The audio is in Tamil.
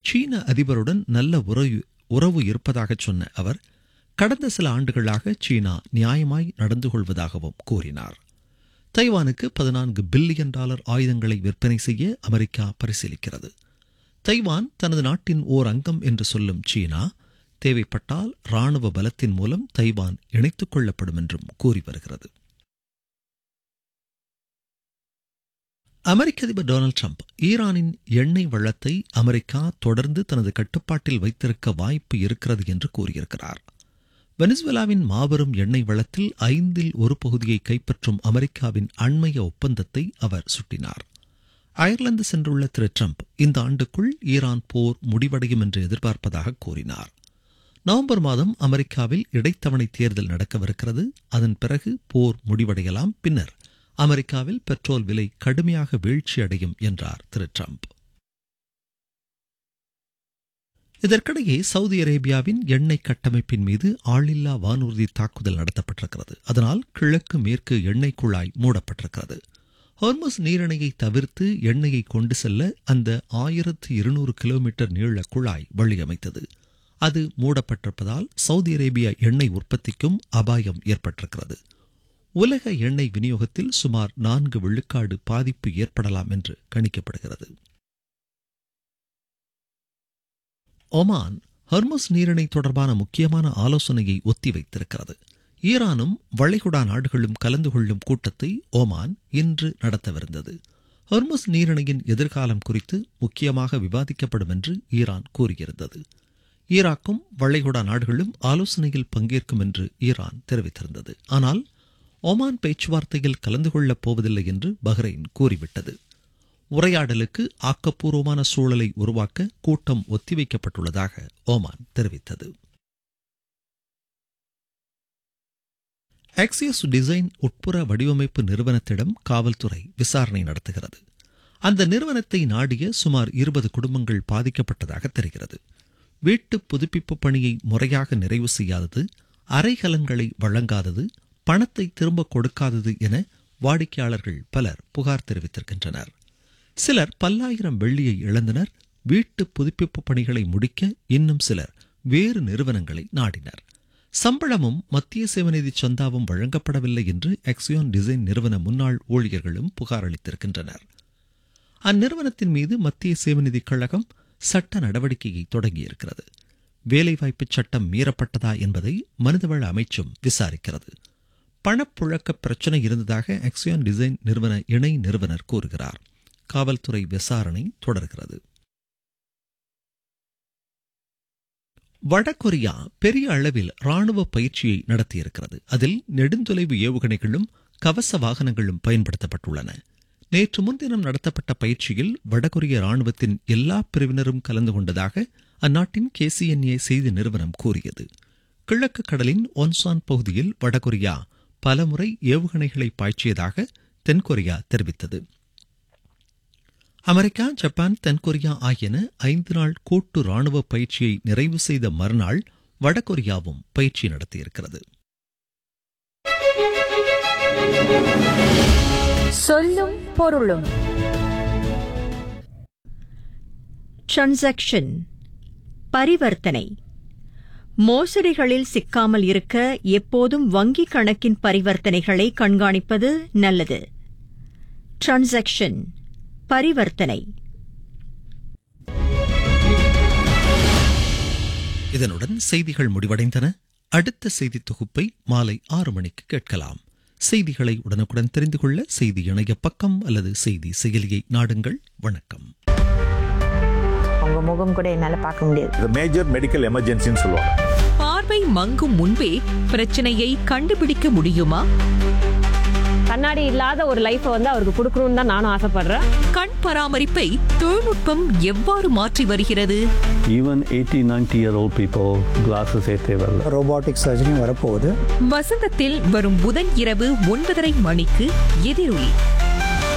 சீன அதிபருடன் நல்ல உறவு உறவு இருப்பதாக சொன்ன அவர் கடந்த சில ஆண்டுகளாக சீனா நியாயமாய் நடந்து கொள்வதாகவும் கூறினார் தைவானுக்கு பதினான்கு பில்லியன் டாலர் ஆயுதங்களை விற்பனை செய்ய அமெரிக்கா பரிசீலிக்கிறது தைவான் தனது நாட்டின் ஓர் அங்கம் என்று சொல்லும் சீனா தேவைப்பட்டால் ராணுவ பலத்தின் மூலம் தைவான் இணைத்துக் கொள்ளப்படும் என்றும் கூறி வருகிறது அமெரிக்க அதிபர் டொனால்டு ட்ரம்ப் ஈரானின் எண்ணெய் வளத்தை அமெரிக்கா தொடர்ந்து தனது கட்டுப்பாட்டில் வைத்திருக்க வாய்ப்பு இருக்கிறது என்று கூறியிருக்கிறார் வெனிசுவேலாவின் மாபெரும் எண்ணெய் வளத்தில் ஐந்தில் ஒரு பகுதியை கைப்பற்றும் அமெரிக்காவின் அண்மைய ஒப்பந்தத்தை அவர் சுட்டினார் அயர்லாந்து சென்றுள்ள திரு ட்ரம்ப் இந்த ஆண்டுக்குள் ஈரான் போர் முடிவடையும் என்று எதிர்பார்ப்பதாக கூறினார் நவம்பர் மாதம் அமெரிக்காவில் இடைத்தவணை தேர்தல் நடக்கவிருக்கிறது அதன் பிறகு போர் முடிவடையலாம் பின்னர் அமெரிக்காவில் பெட்ரோல் விலை கடுமையாக வீழ்ச்சியடையும் என்றார் திரு ட்ரம்ப் இதற்கிடையே சவுதி அரேபியாவின் எண்ணெய் கட்டமைப்பின் மீது ஆளில்லா வானூர்தி தாக்குதல் நடத்தப்பட்டிருக்கிறது அதனால் கிழக்கு மேற்கு எண்ணெய் குழாய் மூடப்பட்டிருக்கிறது ஹார்மஸ் நீரிணையை தவிர்த்து எண்ணெயை கொண்டு செல்ல அந்த ஆயிரத்து இருநூறு கிலோமீட்டர் நீள குழாய் வழியமைத்தது அது மூடப்பட்டிருப்பதால் சவுதி அரேபியா எண்ணெய் உற்பத்திக்கும் அபாயம் ஏற்பட்டிருக்கிறது உலக எண்ணெய் விநியோகத்தில் சுமார் நான்கு விழுக்காடு பாதிப்பு ஏற்படலாம் என்று கணிக்கப்படுகிறது ஒமான் ஹர்மஸ் நீரிணை தொடர்பான முக்கியமான ஆலோசனையை ஒத்திவைத்திருக்கிறது ஈரானும் வளைகுடா நாடுகளும் கலந்து கொள்ளும் கூட்டத்தை ஓமான் இன்று நடத்தவிருந்தது ஹர்மஸ் நீரிணையின் எதிர்காலம் குறித்து முக்கியமாக விவாதிக்கப்படும் என்று ஈரான் கூறியிருந்தது ஈராக்கும் வளைகுடா நாடுகளும் ஆலோசனையில் பங்கேற்கும் என்று ஈரான் தெரிவித்திருந்தது ஆனால் ஒமான் பேச்சுவார்த்தையில் கலந்து கொள்ளப் போவதில்லை என்று பஹ்ரைன் கூறிவிட்டது உரையாடலுக்கு ஆக்கப்பூர்வமான சூழலை உருவாக்க கூட்டம் ஒத்திவைக்கப்பட்டுள்ளதாக ஓமான் தெரிவித்தது ஆக்சியஸ் டிசைன் உட்புற வடிவமைப்பு நிறுவனத்திடம் காவல்துறை விசாரணை நடத்துகிறது அந்த நிறுவனத்தை நாடிய சுமார் இருபது குடும்பங்கள் பாதிக்கப்பட்டதாக தெரிகிறது வீட்டு புதுப்பிப்பு பணியை முறையாக நிறைவு செய்யாதது அறைகலன்களை வழங்காதது பணத்தை திரும்ப கொடுக்காதது என வாடிக்கையாளர்கள் பலர் புகார் தெரிவித்திருக்கின்றனர் சிலர் பல்லாயிரம் வெள்ளியை இழந்தனர் வீட்டு புதுப்பிப்பு பணிகளை முடிக்க இன்னும் சிலர் வேறு நிறுவனங்களை நாடினர் சம்பளமும் மத்திய சேவநிதி சந்தாவும் வழங்கப்படவில்லை என்று எக்ஸியோன் டிசைன் நிறுவன முன்னாள் ஊழியர்களும் புகார் அளித்திருக்கின்றனர் அந்நிறுவனத்தின் மீது மத்திய சேவநிதி கழகம் சட்ட நடவடிக்கையை தொடங்கியிருக்கிறது வேலைவாய்ப்பு சட்டம் மீறப்பட்டதா என்பதை மனிதவள அமைச்சும் விசாரிக்கிறது பணப்புழக்க பிரச்சனை இருந்ததாக எக்ஸியான் டிசைன் நிறுவன இணை நிறுவனர் கூறுகிறார் காவல்துறை விசாரணை தொடர்கிறது வடகொரியா பெரிய அளவில் ராணுவ பயிற்சியை நடத்தியிருக்கிறது அதில் நெடுந்தொலைவு ஏவுகணைகளும் கவச வாகனங்களும் பயன்படுத்தப்பட்டுள்ளன நேற்று முன்தினம் நடத்தப்பட்ட பயிற்சியில் வடகொரிய ராணுவத்தின் எல்லா பிரிவினரும் கலந்து கொண்டதாக அந்நாட்டின் கேசிஎன்ஏ செய்தி நிறுவனம் கூறியது கிழக்கு கடலின் ஒன்சான் பகுதியில் வடகொரியா பலமுறை ஏவுகணைகளை பாய்ச்சியதாக தென்கொரியா தெரிவித்தது அமெரிக்கா ஜப்பான் தென்கொரியா ஆகியன ஐந்து நாள் கூட்டு ராணுவ பயிற்சியை நிறைவு செய்த மறுநாள் வடகொரியாவும் பயிற்சி நடத்தியிருக்கிறது சொல்லும் பொருளும் டிரான்சாக்ஷன் பரிவர்த்தனை மோசடிகளில் சிக்காமல் இருக்க எப்போதும் வங்கி கணக்கின் பரிவர்த்தனைகளை கண்காணிப்பது நல்லது டிரான்சாக்ஷன் பரிவர்த்தனை இதனுடன் செய்திகள் முடிவடைந்தன அடுத்த செய்தி தொகுப்பை மாலை ஆறு மணிக்கு கேட்கலாம் செய்திகளை உடனுக்குடன் தெரிந்து கொள்ள செய்தி இணைய பக்கம் அல்லது செய்தி செயலியை நாடுங்கள் வணக்கம் உங்க முகம் கூட என்னால பார்க்க முடியாது இது மேஜர் மெடிக்கல் எமர்ஜென்சின்னு சொல்லுவாங்க பார்வை மங்கும் முன்பே பிரச்சனையை கண்டுபிடிக்க முடியுமா கண்ணாடி இல்லாத ஒரு லைஃப்பை வந்து அவருக்கு கொடுக்கணும்னு தான் நானும் ஆசைப்படுறேன் கண் பராமரிப்பை தொழில்நுட்பம் எவ்வாறு மாற்றி வருகிறது Even 80, 90 year old people, glasses ஏ தேவையில்ல ரோபாட்டிக் சர்ஜரியும் வரப்போகுது வசந்தத்தில் வரும் புதன் இரவு ஒன்பதரை மணிக்கு எதிரொலி